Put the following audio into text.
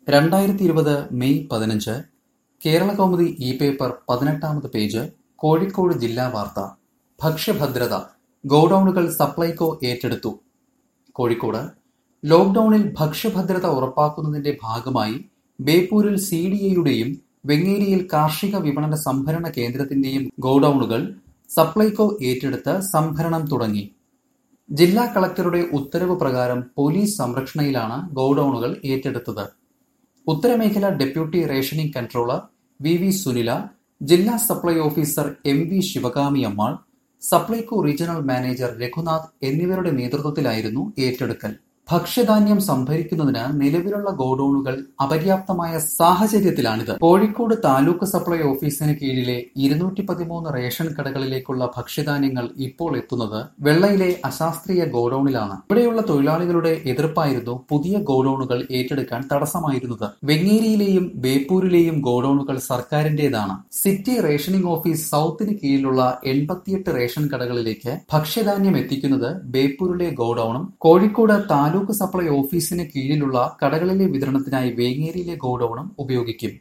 രണ്ടായിരത്തി ഇരുപത് മെയ് പതിനഞ്ച് കേരളകൗമുദി ഇ പേപ്പർ പതിനെട്ടാമത് പേജ് കോഴിക്കോട് ജില്ലാ വാർത്ത ഭക്ഷ്യഭദ്രത ഗോഡൌണുകൾ സപ്ലൈകോ ഏറ്റെടുത്തു കോഴിക്കോട് ലോക്ഡൌണിൽ ഭക്ഷ്യഭദ്രത ഉറപ്പാക്കുന്നതിന്റെ ഭാഗമായി ബേപ്പൂരിൽ സി ഡി എയുടെയും വെങ്ങേരിയിൽ കാർഷിക വിപണന സംഭരണ കേന്ദ്രത്തിന്റെയും ഗോഡൌണുകൾ സപ്ലൈകോ ഏറ്റെടുത്ത് സംഭരണം തുടങ്ങി ജില്ലാ കളക്ടറുടെ ഉത്തരവ് പ്രകാരം പോലീസ് സംരക്ഷണയിലാണ് ഗോഡൌണുകൾ ഏറ്റെടുത്തത് ഉത്തരമേഖല deputy rationing controller V V Sunila ജില്ലാ supply officer M V Sivakami Ammal Supplyco regional manager Raghunath എന്നിവരുടെ നേതൃത്വത്തിലായിരുന്നു ഏറ്റെടുക്കൽ ഭക്ഷ്യധാന്യം സംഭരിക്കുന്നതിന് നിലവിലുള്ള ഗോഡൌണുകൾ അപര്യാപ്തമായ സാഹചര്യത്തിലാണിത് കോഴിക്കോട് താലൂക്ക് സപ്ലൈ ഓഫീസിന് കീഴിലെ ഇരുന്നൂറ്റി പതിമൂന്ന് റേഷൻ കടകളിലേക്കുള്ള ഭക്ഷ്യധാന്യങ്ങൾ ഇപ്പോൾ എത്തുന്നത് വെള്ളയിലെ അശാസ്ത്രീയ ഗോഡൌണിലാണ് ഇവിടെയുള്ള തൊഴിലാളികളുടെ എതിർപ്പായിരുന്നു പുതിയ ഗോഡൌണുകൾ ഏറ്റെടുക്കാൻ തടസ്സമായിരുന്നത് വെങ്ങേരിയിലെയും ബേപ്പൂരിലെയും ഗോഡൌണുകൾ സർക്കാരിന്റേതാണ് സിറ്റി റേഷനിംഗ് ഓഫീസ് സൗത്തിന് കീഴിലുള്ള എൺപത്തിയെട്ട് റേഷൻ കടകളിലേക്ക് ഭക്ഷ്യധാന്യം എത്തിക്കുന്നത് ബേപ്പൂരിലെ ഗോഡൌണും കോഴിക്കോട് താലൂക്ക് സപ്ലൈ ഓഫീസിന് കീഴിലുള്ള കടകളിലെ വിതരണത്തിനായി വേങ്ങേരിയിലെ ഗോഡൌണും ഉപയോഗിക്കും